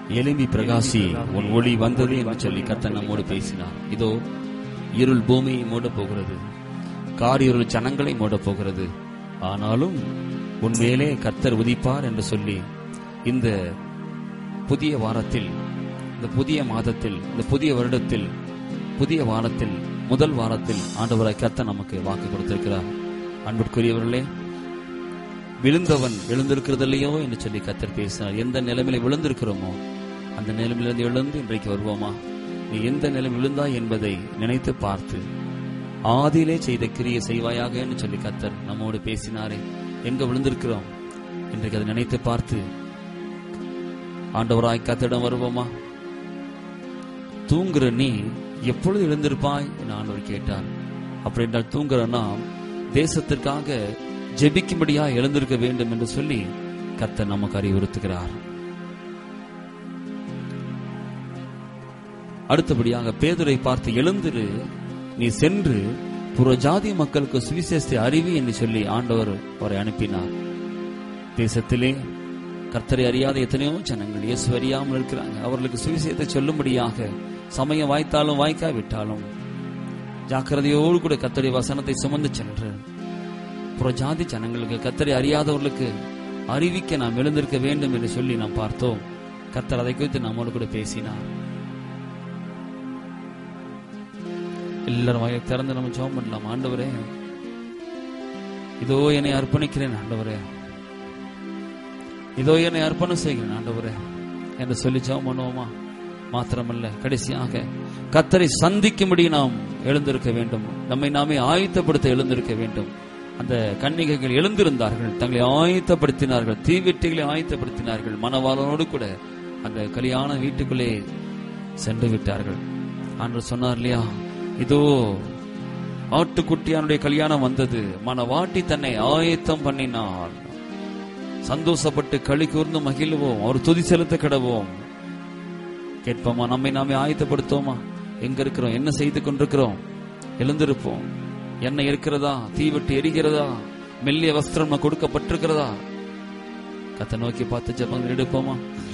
எலும்பி பிரகாசி உன் ஒளி வந்தது என்று சொல்லி கர்த்தர் நம்மோடு பேசினார் இதோ இருள் பூமியை மூடப் போகிறது காரிருள் ஜனங்களை மூடப் போகிறது ஆனாலும் உன் மேலே கர்த்தர் உதிப்பார் என்று சொல்லி இந்த புதிய வாரத்தில் இந்த புதிய மாதத்தில் இந்த புதிய வருடத்தில் புதிய வாரத்தில் முதல் வாரத்தில் ஆண்டவராய் கர்த்தர் நமக்கு வாக்கு கொடுத்திருக்கிறார் அன்புக்குரியவர்களே விழுந்தவன் எழுந்திருக்கிறதில்லையோ என்று சொல்லி கத்தர் பேசினார் எந்த நிலைமையில விழுந்திருக்கிறோமோ அந்த நிலைமையிலிருந்து எழுந்து இன்றைக்கு வருவோமா நீ எந்த நிலைமை விழுந்தாய் என்பதை நினைத்து பார்த்து ஆதியிலே செய்த கிரியை செய்வாயாக என்று சொல்லி கத்தர் நம்மோடு பேசினாரே எங்க விழுந்திருக்கிறோம் இன்றைக்கு அதை நினைத்து பார்த்து ஆண்டவராய் கத்திடம் வருவோமா தூங்குற நீ எப்பொழுது எழுந்திருப்பாய் என்று ஆண்டவர் கேட்டார் அப்படி என்றால் தூங்குற நாம் தேசத்திற்காக ஜெபிக்கும்படியா எழுந்திருக்க வேண்டும் என்று சொல்லி கர்த்தர் நமக்கு அறிவுறுத்துகிறார் அடுத்தபடியாக பேதுரை பார்த்து எழுந்திரு நீ சென்று புற ஜாதி மக்களுக்கு சுவிசேஷத்தை அறிவி என்று சொல்லி ஆண்டவர் அவரை அனுப்பினார் தேசத்திலே கர்த்தரை அறியாத எத்தனையோ ஜனங்கள் இயேசு அறியாமல் இருக்கிறாங்க அவர்களுக்கு சுவிசேஷத்தை சொல்லும்படியாக சமயம் வாய்த்தாலும் வாய்க்காவிட்டாலும் ஜாக்கிரதையோடு கூட கர்த்தருடைய வசனத்தை சுமந்து சென்று புறஜாதி ஜனங்களுக்கு கர்த்தரை அறியாதவர்களுக்கு அறிவிக்க நாம் எழுந்திருக்க வேண்டும் என்று சொல்லி நாம் பார்த்தோம் கர்த்தர் அதை குறித்து நம்மோடு கூட பேசினார் எல்லாரும் வாயை திறந்து நம்ம ஜெபம் பண்ணலாம் ஆண்டவரே இதோ என்னை அர்ப்பணிக்கிறேன் ஆண்டவரே இதோ என்னை அர்ப்பணம் செய்கிறேன் ஆண்டவரே என்று சொல்லி ஜெபம் பண்ணுவோமா மாத்திரமல்ல கடைசியாக கத்தரை சந்திக்கும்படி நாம் எழுந்திருக்க வேண்டும் நம்மை நாமே ஆயத்தப்படுத்த எழுந்திருக்க வேண்டும் அந்த கன்னிகைகள் எழுந்திருந்தார்கள் தங்களை ஆயத்தப்படுத்தினார்கள் தீவெட்டிகளை ஆயத்தப்படுத்தினார்கள் மணவாளனோடு கூட அந்த கல்யாண வீட்டுக்குள்ளே சென்று விட்டார்கள் ஆண்டு சொன்னார் இல்லையா இதோ ஆட்டுக்குட்டியானுடைய கல்யாணம் வந்தது மனவாட்டி தன்னை ஆயத்தம் பண்ணினார் சந்தோஷப்பட்டு களி கூர்ந்து மகிழ்வோம் அவர் துதி செலுத்த கிடவோம் கேட்போமா நம்மை நாமே ஆயத்தப்படுத்தோமா எங்க இருக்கிறோம் என்ன செய்து கொண்டிருக்கிறோம் எழுந்திருப்போம் என்ன இருக்கிறதா தீவிட்டு எரிகிறதா மெல்லிய வஸ்திரம் நமக்கு கொடுக்கப்பட்டிருக்கிறதா கத்தை நோக்கி பார்த்து ஜெபங்கள் எடுப்போமா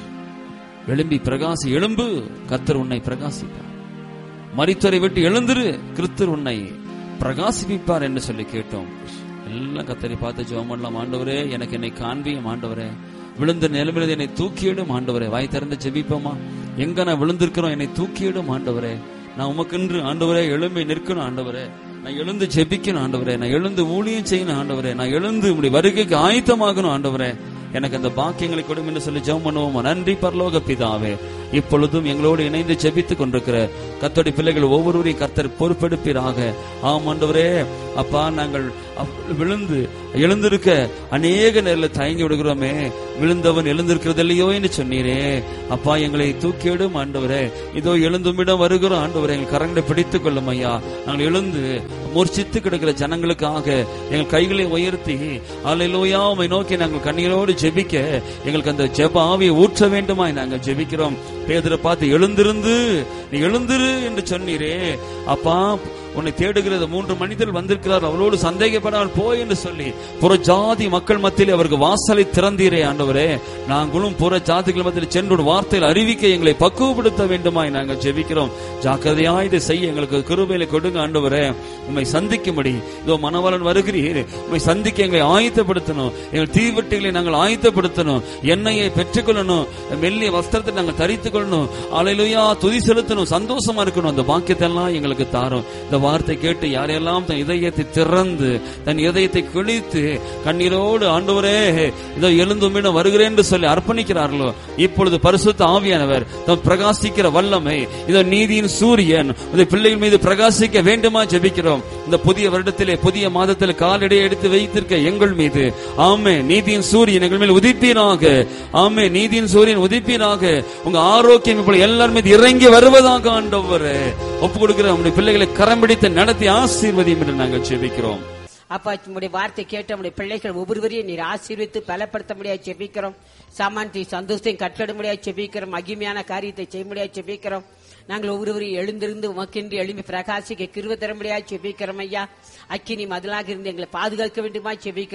எழும்பி பிரகாசி எழும்பு கத்தர் உன்னை பிரகாசிப்பார் மரித்துறை விட்டு எழுந்திரு கிறிஸ்தர் உன்னை பிரகாசிப்பிப்பார் என்று சொல்லி கேட்டோம் எல்லாம் கத்தரை பார்த்து ஜெபம் பண்ணலாம் ஆண்டவரே எனக்கு என்னை காண்பியும் ஆண்டவரே விழுந்த நிலைமையில என்னை தூக்கியிடும் ஆண்டவரே வாய் திறந்து ஜெபிப்போமா எங்க நான் விழுந்திருக்கிறோம் என்னை தூக்கியிடும் ஆண்டவரே நான் உமக்கென்று ஆண்டவரே எழும்பி நிற்கணும் ஆண்டவரே நான் எழுந்து ஜெபிக்கணும் ஆண்டவரே நான் எழுந்து ஊழியம் செய்யணும் ஆண்டவரே நான் எழுந்து உடைய வருகைக்கு ஆயத்தமாகணும் ஆண்டவரே எனக்கு அந்த பாக்கியங்களை கொடும் என்று சொல்லி ஜெபம் பண்ணுவோமா நன்றி பரலோக பிதாவே இப்பொழுதும் எங்களோடு இணைந்து ஜெபித்துக் கொண்டிருக்கிற கத்தோடி பிள்ளைகள் ஒவ்வொருவரையும் கர்த்தர் பொறுப்பெடுப்பீராக ஆம் ஆண்டவரே அப்பா நாங்கள் அப்- விழுந்து எழுந்திருக்க அநேக நேரில் தயங்கி விடுகிறோமே விழுந்தவன் எழுந்திருக்கிறது இல்லையோ என்று சொன்னீரே அப்பா எங்களை தூக்கியிடும் ஆண்டவரே இதோ எழுந்துமிடம் வருகிறோம் ஆண்டவரே எங்கள் கரங்களை பிடித்துக் கொள்ளும் ஐயா நாங்கள் எழுந்து மூர்ச்சித்து கிடக்கிற ஜனங்களுக்காக எங்கள் கைகளை உயர்த்தி அலையிலோயா உம்மை நோக்கி நாங்கள் கண்ணீரோடு ஜெபிக்க எங்களுக்கு அந்த ஜெப ஆவியை ஊற்ற வேண்டுமாய் நாங்கள் ஜெபிக்கிறோம் பேதரை பார்த்து எழுந்திருந்து நீ எழுந்திரு என்று சொன்னீரே அப்பா உன்னை தேடுகிறது மூன்று மனிதர்கள் வந்திருக்கிறார் அவளோடு சந்தேகப்படாமல் போய் என்று சொல்லி புற ஜாதி மக்கள் மத்தியில் அவருக்கு வாசலை திறந்தீரே ஆண்டவரே நாங்களும் புற ஜாதிகள் மத்தியில் சென்று ஒரு வார்த்தையில் அறிவிக்க எங்களை பக்குவப்படுத்த வேண்டுமாய் நாங்கள் ஜெபிக்கிறோம் ஜாக்கிரதையா இதை செய்ய எங்களுக்கு கிருபையில கொடுங்க ஆண்டவரே உம்மை சந்திக்கும்படி இதோ மனவலன் வருகிறீர் உம்மை சந்திக்க எங்களை ஆயத்தப்படுத்தணும் எங்கள் தீவெட்டிகளை நாங்கள் ஆயத்தப்படுத்தணும் எண்ணெயை பெற்றுக்கொள்ளணும் மெல்லிய வஸ்திரத்தை நாங்கள் தரித்துக் கொள்ளணும் அலையிலுயா துதி செலுத்தணும் சந்தோஷமா இருக்கணும் அந்த பாக்கியத்தை எல்லாம் எங்களுக்கு தாரும் இந்த வார்த்தை கேட்டு யாரெல்லாம் தன் இதயத்தை திறந்து தன் இதயத்தை கிழித்து கண்ணீரோடு ஆண்டவரே இதோ எழுந்துமிடம் வருகிறேன் என்று சொல்லி அர்ப்பணிக்கிறார்களோ இப்பொழுது பரிசுத்த ஆவியானவர் தம் பிரகாசிக்கிற வல்லமை இதோ நீதியின் சூரியன் இந்த பிள்ளைகள் மீது பிரகாசிக்க வேண்டுமா ஜெபிக்கிறோம் இந்த புதிய வருடத்திலே புதிய மாதத்தில் காலடியை எடுத்து வைத்திருக்க எங்கள் மீது ஆமே நீதியின் சூரியன் எங்கள் மேல் உதிப்பீராக ஆமே நீதியின் சூரியன் உதிப்பீராக உங்க ஆரோக்கியம் இப்படி எல்லார் மீது இறங்கி வருவதாக ஆண்டவரே ஒப்பு கொடுக்கிற நம்முடைய பிள்ளைகளை கரம் பிடித்து நடத்தி ஆசீர்வதியும் என்று நாங்கள் ஜெபிக்கிறோம் அப்பா உங்களுடைய வார்த்தை கேட்டு நம்முடைய பிள்ளைகள் ஒவ்வொருவரையும் நீர் ஆசீர்வித்து பலப்படுத்த முடியாது செபிக்கிறோம் சாமான்தி சந்தோஷத்தையும் கட்டட முடியாது செபிக்கிறோம் மகிமையான காரியத்தை செய்ய முடியாது செபிக்கிறோம் நாங்கள் ஒவ்வொருவரையும் எழுந்திருந்து உமக்கென்று எழும்பி பிரகாசிக்க கிருவ தர முடியாது செபிக்கிறோம் ஐயா அக்கினி மதிலாக இருந்து எங்களை பாதுகாக்க வேண்டுமா செபிக்கிறோம்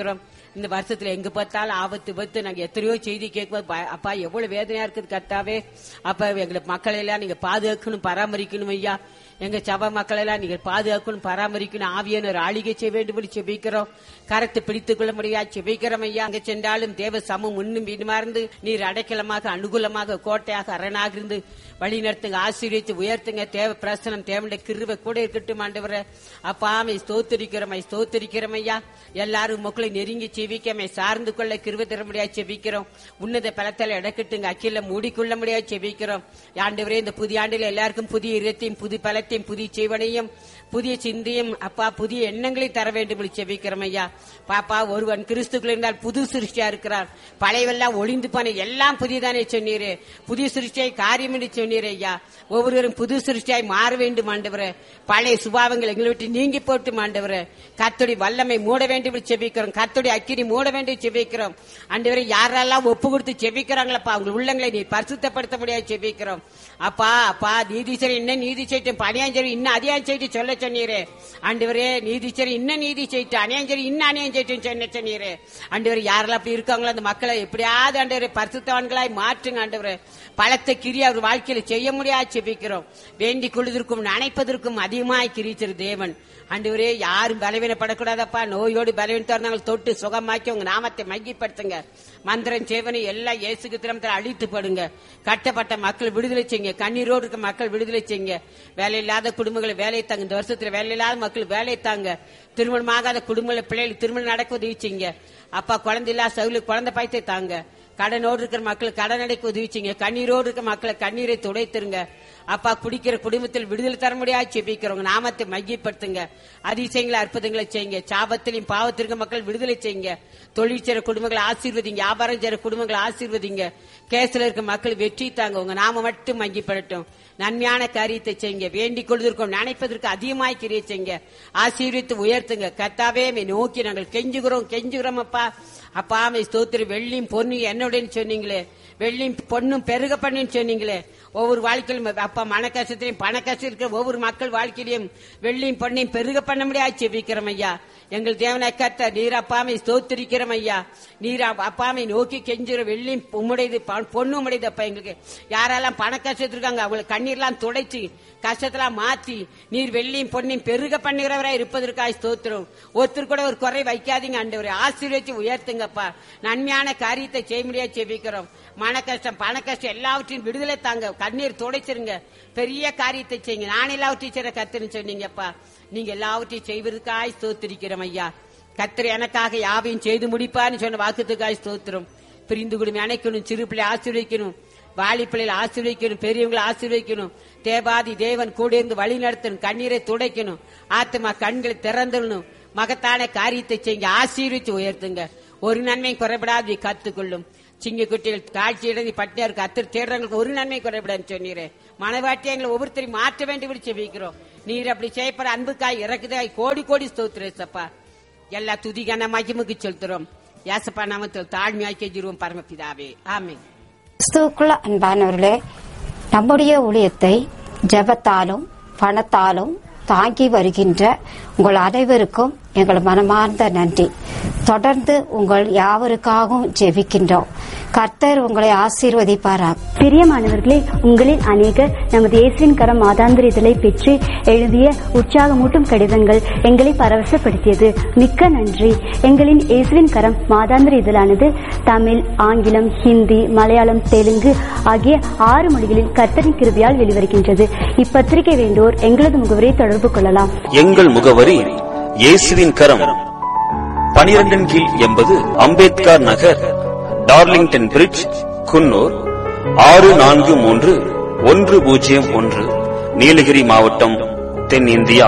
இந்த வருஷத்துல எங்க பார்த்தாலும் ஆபத்து விபத்து நாங்க எத்தனையோ செய்தி கேட்கும்போது பய- அப்பா எவ்வளவு வேதனையா இருக்குது கர்த்தாவே அப்ப எங்களை மக்களை எல்லாம் நீங்க பாதுகாக்கணும் பராமரிக்கணும் ஐயா எங்க சபை மக்களை எல்லாம் நீங்க பாதுகாக்கணும் பராமரிக்கணும் ஆவியான ஒரு ஆளிகை செய்ய வேண்டும் என்று செபிக்கிறோம் கரத்தை பிடித்துக் கொள்ள முடியா செபிக்கிறோம் ஐயா அங்க சென்றாலும் தேவ சமம் முன்னும் பின்னுமா இருந்து நீர் அடைக்கலமாக அனுகூலமாக கோட்டையாக அரணாக இருந்து வழி நடத்துங்க ஆசீர்வதித்து உயர்த்துங்க தேவ பிரசனம் தேவனுடைய கிருவை கூட இருக்கட்டும் ஆண்டவரே அப்பா மை ஸ்தோத்திரிக்கிறோம் மை ஸ்தோத்திரிக்கிறோம் ஐயா எல்லாரும் மக்களை நெருங்கி செவிக்கமை சார்ந்து கொள்ள கிருவை தர முடியாது செபிக்கிறோம் உன்னத பலத்தால இடக்கட்டுங்க அக்கில மூடிக்கொள்ள முடியாது செபிக்கிறோம் ஆண்டவரே இந்த புதிய ஆண்டில் எல்லாருக்கும் புதிய இரத்தையும் புது பலத்தையும் புதிய செய்வனையும் புதிய சிந்தையும் அப்பா புதிய எண்ணங்களை தர வேண்டும் என்று செபிக்கிறோம் ஐயா பாப்பா ஒருவன் கிறிஸ்துக்குள் இருந்தால் புது சிருஷ்டியா இருக்கிறார் பழையவெல்லாம் ஒளிந்து போன எல்லாம் புதியதானே சொன்னீரே புதிய சிருஷ்டியாய் காரியம் என்று சொன்னீரே ஐயா ஒவ்வொருவரும் புது சிருஷ்டியாய் மாற வேண்டும் ஆண்டவரே பழைய சுபாவங்கள் எங்களை விட்டு நீங்கி போட்டு ஆண்டவரே கத்துடைய வல்லமை மூட வேண்டும் என்று செபிக்கிறோம் கத்துடைய அக்கினி மூட வேண்டும் என்று செபிக்கிறோம் ஆண்டவரே யாரெல்லாம் ஒப்பு கொடுத்து செபிக்கிறாங்களப்பா அவங்க உள்ளங்களை நீ பரிசுத்தப்படுத்த முடியாது செபிக்கிறோம் அப்பா அப்பா நீதிசரி இன்னும் நீதி செய்யட்டும் பணியாஞ்சரி இன்னும் அதிகாரம் செய்யிட்டு சொல்ல சொன்னீரே ஆண்டவரே நீதிச்சரி இன்னும் நீதி செய்யிட்டு அநியாஞ்சரி இன்னும் அநியாயம் செய்யிட்டு சொன்ன சொன்னீரே ஆண்டவர் யாரெல்லாம் அப்படி இருக்காங்களோ அந்த மக்களை எப்படியாவது ஆண்டவரே பரிசுத்தவான்களாய் மாற்றுங்க ஆண்டவரே பலத்த கிரியை அவர் வாழ்க்கையில செய்ய முடியாது செபிக்கிறோம் வேண்டிக் கொள்வதற்கும் நினைப்பதற்கும் அதிகமாய் கிரிச்சிரு தேவன் ஆண்டவரே யாரும் பலவீனப்படக்கூடாதப்பா நோயோடு பலவீனத்தா இருந்தாங்க தொட்டு சுகமாக்கி உங்க நாமத்தை மையப்படுத்துங்க மந்திரம் சேவனை எல்லாம் இயேசுக்கு திறமத்தில் அழித்து படுங்க கட்டப்பட்ட மக்கள் விடுதலை செய்யுங்க கண்ணீரோடு இருக்க மக்கள் விடுதலை செய்யுங்க வேலை இல்லாத குடும்பங்களை வேலை தாங்க இந்த வருஷத்துல வேலை இல்லாத மக்கள் வேலை தாங்க திருமணமாகாத குடும்பங்களை பிள்ளைகள் திருமணம் நடக்க உதவி செய்யுங்க அப்பா குழந்தை இல்லாத சவுலுக்கு குழந்தை பாய்த்தை தாங்க கடனோடு இருக்கிற மக்கள் கடன் அடைக்க உதவி செய்யுங்க கண்ணீரோடு இருக்கிற மக்களை கண்ணீரை துடைத்துருங்க அப்பா குடிக்கிற குடும்பத்தில் விடுதலை தர முடியாது செபிக்கிறவங்க நாமத்தை மையப்படுத்துங்க அதிசயங்களை அற்புதங்களை செய்யுங்க சாபத்திலையும் பாவத்திற்கு மக்கள் விடுதலை செய்யுங்க தொழில் செய்யற குடும்பங்களை ஆசீர்வதிங்க வியாபாரம் செய்யற குடும்பங்களை ஆசீர்வதிங்க கேஸ்ல இருக்க மக்கள் வெற்றி தாங்க உங்க நாம மட்டும் மங்கிப்படட்டும் நன்மையான காரியத்தை செய்யுங்க வேண்டிக் கொள்வதற்கும் நினைப்பதற்கு அதிகமாய் கிரியை செய்யுங்க ஆசீர்வித்து உயர்த்துங்க கத்தாவே மை நோக்கி நாங்கள் கெஞ்சுகிறோம் கெஞ்சுகிறோம் அப்பா அப்பா மை ஸ்தோத்திர வெள்ளியும் பொண்ணு என்னுடன் சொன்னீங்களே வெள்ளியும் பொண்ணும் பெருக பண்ணுன்னு சொன்னீங்களே ஒவ்வொரு வாழ்க்கையிலும் அப்பா மன கஷ்டத்திலையும் பண கஷ்டம் இருக்கிற ஒவ்வொரு மக்கள் வாழ்க்கையிலையும் வெள்ளியும் பொண்ணையும் பெருக பண்ண முடியாது செபிக்கிறோம் ஐயா எங்கள் தேவனை கத்த நீர் அப்பாமை ஸ்தோத்திரிக்கிறோம் ஐயா நீர் அப்ப- அப்பாமை நோக்கி கெஞ்சுற வெள்ளியும் உம்முடையது ப- பொண்ணு உம்முடையது அப்பா எங்களுக்கு யாரெல்லாம் பண கஷ்டத்தில் இருக்காங்க அவங்களை கண்ணீர்லாம் துடைச்சு கஷ்டத்தெல்லாம் மாத்தி நீர் வெள்ளியும் பொண்ணையும் பெருக பண்ணுகிறவரா இருப்பதற்காக ஸ்தோத்திரம் ஒருத்தர் கூட ஒரு குறை வைக்காதீங்க ஆண்டவரே ஆசீர்வதிச்சு உயர்த்துங்கப்பா நன்மையான காரியத்தை செய்ய முடியாது செபிக்கிறோம் மன கஷ்டம் பண கஷ்டம் எல்லாவற்றையும் விடுதலை தாங்க கண்ணீர் துடைச்சிருங்க பெரிய காரியத்தை செய்யுங்க நான் எல்லாவற்றையும் செய்ற கத்துன்னு சொன்னீங்கப்பா நீங்க எல்லாவற்றையும் செய்வதற்காய் ஸ்தோத்திரிக்கிறோம் ஐயா கத்தர் எனக்காக யாவையும் செய்து முடிப்பான்னு சொன்ன வாக்குத்துக்காய் ஸ்தோத்திரம் பிரிந்து குடும்பம் அணைக்கணும் சிறு பிள்ளை ஆசீர்வதிக்கணும் வாலி பிள்ளைகளை ஆசீர்வதிக்கணும் பெரியவங்களை ஆசீர்வதிக்கணும் தேவாதி தேவன் கூட இருந்து வழி நடத்தணும் கண்ணீரை துடைக்கணும் ஆத்மா கண்களை திறந்துடணும் மகத்தான காரியத்தை செய்யுங்க ஆசீர்வதிச்சு உயர்த்துங்க ஒரு நன்மை குறைபடாது கத்துக்கொள்ளும் சிங்க குட்டிகள் காட்சி இடங்கி பட்டியா இருக்கு அத்தர் தேடுறவங்களுக்கு ஒரு நன்மை குறைபடாதுன்னு சொன்னீரே மனவாட்டி எங்களை ஒவ்வொருத்தரையும் மாற்ற வேண்டும் என்று செபிக்கிறோம் நீர் அப்படி செய்யப்படுற அன்புக்காய் இறக்குதாய் கோடி கோடி ஸ்தோத்திரேசப்பா எல்லா துதிகான மகிமுக்கு செலுத்துறோம் யாசப்பா நாமத்தில் தாழ்மையாக்கி ஜீருவோம் பரமபிதாவே ஆமென் கிறிஸ்துவுக்குள்ள அன்பானவர்களே நம்முடைய ஊழியத்தை ஜெபத்தாலும் பணத்தாலும் தாங்கி வருகின்ற உங்கள் அனைவருக்கும் எங்கள் மனமார்ந்த நன்றி தொடர்ந்து உங்கள் யாவருக்காகவும் ஜெபிக்கின்றோம் கர்த்தர் உங்களை ஆசீர்வதிப்பாராக பிரியமானவர்களே உங்களில் அநேகர் நமது இயேசுவின் கரம் மாதாந்திர இதழை பெற்று எழுதிய உற்சாகமூட்டும் கடிதங்கள் எங்களை பரவசப்படுத்தியது மிக்க நன்றி எங்களின் இயேசுவின் கரம் மாதாந்திர இதழானது தமிழ் ஆங்கிலம் ஹிந்தி மலையாளம் தெலுங்கு ஆகிய ஆறு மொழிகளில் கர்த்தரின் கிருபையால் வெளிவருகின்றது இப்பத்திரிகை வேண்டோர் எங்களது முகவரை தொடர்பு கொள்ளலாம் எங்கள் முகவரி இயேசுவின் கரம் பனிரெண்டின் கீழ் எண்பது அம்பேத்கர் நகர் டார்லிங்டன் பிரிட்ஜ் குன்னூர் ஆறு நான்கு மூன்று ஒன்று பூஜ்ஜியம் ஒன்று நீலகிரி மாவட்டம் தென்னிந்தியா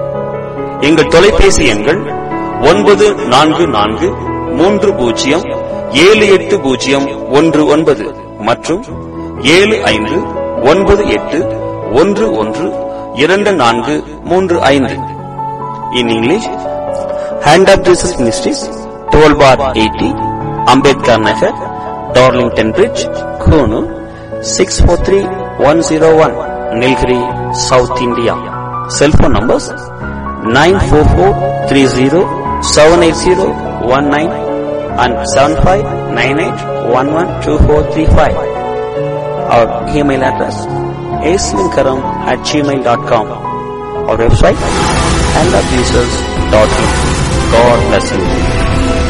எங்கள் தொலைபேசி எண்கள் ஒன்பது நான்கு நான்கு மூன்று பூஜ்ஜியம் ஏழு எட்டு பூஜ்ஜியம் ஒன்று ஒன்பது மற்றும் ஏழு ஐந்து ஒன்பது எட்டு ஒன்று ஒன்று இரண்டு நான்கு மூன்று ஐந்து in English hand of Jesus ministries twelve bar eighty Ambedkar Nagar Darlington bridge Coonoor six four three one zero one Nilgiri south India cellphone numbers nine four four three zero seven eight zero one nine and 7598112435. Our email address aswinkaram at gmail.com. Our website andofjesus.in. God bless you.